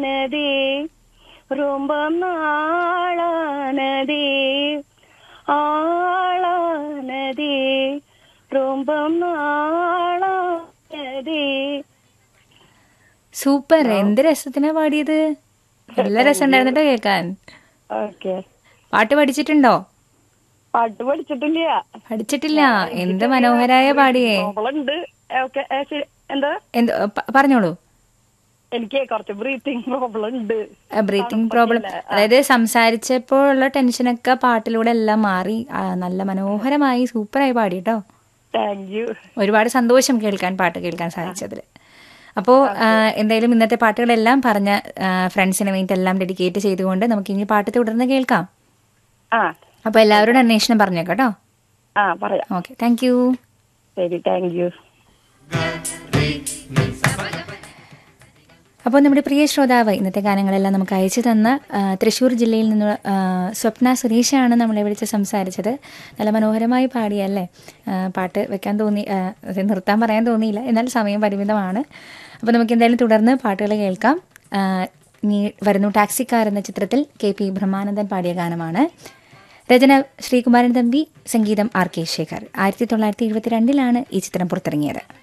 நாளானதே ரொம்ப நாளானதே ஆளானதே ரொம்ப നാളാനതേ സൂപ്പർ എന്ത് രസത്തിനാ പാടിയത് നല്ല രസം ഉണ്ടായിരുന്നിട്ടോ കേൾക്കാൻ ഓക്കെ പാട്ട് പഠിച്ചിട്ടുണ്ടോ പാട്ട് പഠിച്ചിട്ടില്ല പഠിച്ചിട്ടില്ല എന്ത് മനോഹരായ പാടിയേ പ്രോബ്ലം ഓക്കെ എന്താ എന്ത് പ- പറഞ്ഞോളൂ എനിക്ക് കുറച്ച് ബ്രീത്തിങ് പ്രോബ്ലം ഉണ്ട് ബ്രീത്തിങ് പ്രോബ്ലം അതായത് സംസാരിച്ചപ്പോഴുള്ള ടെൻഷനൊക്കെ പാട്ടിലൂടെ എല്ലാം മാറി ആ, നല്ല മനോഹരമായി സൂപ്പറായി പാടി കേട്ടോ താങ്ക് യു ഒരുപാട് സന്തോഷം കേൾക്കാൻ പാട്ട് കേൾക്കാൻ സാധിച്ചതിൽ അപ്പോൾ എന്തായാലും ഇന്നത്തെ പാട്ടുകളെല്ലാം പറഞ്ഞ ആ, ഫ്രണ്ട്സിന് വേണ്ടി എല്ലാം ഡെഡിക്കേറ്റ് ചെയ്തുകൊണ്ട് നമുക്ക് ഇനി പാട്ട് തുടർന്ന് കേൾക്കാം ആ അപ്പോൾ എല്ലാവരോടും അന്വേഷണം പറഞ്ഞേക്കാം കേട്ടോ ആ പറയാം ഓക്കെ താങ്ക് യു ശരി താങ്ക് യു അപ്പോൾ നമ്മുടെ പ്രിയ ശ്രോതാവ് ഇന്നത്തെ ഗാനങ്ങളെല്ലാം നമുക്ക് അയച്ചു തന്ന ആ, തൃശ്ശൂർ ജില്ലയിൽ നിന്ന് ആ, സ്വപ്ന സുരേഷാണ് നമ്മളെ വിളിച്ച് സംസാരിച്ചത് നല്ല മനോഹരമായി പാടിയല്ലേ ആ, പാട്ട് വെക്കാൻ തോന്നി ആ, അത് നിർത്താൻ പറയാൻ തോന്നിയില്ല എന്നാൽ സമയം പരിമിതമാണ് അപ്പോൾ നമുക്ക് എന്തായാലും തുടർന്ന് പാട്ടുകൾ കേൾക്കാം ആ, ഇനി വരുന്നു ടാക്സിക്കാർ എന്ന ചിത്രത്തിൽ കെ പി ബ്രഹ്മാനന്ദൻ പാടിയ ഗാനമാണ് രചന ശ്രീകുമാരൻ തമ്പി സംഗീതം ആർ കെ ശേഖർ ആയിരത്തി തൊള്ളായിരത്തി എഴുപത്തിരണ്ടിലാണ് ഈ ചിത്രം പുറത്തിറങ്ങിയത്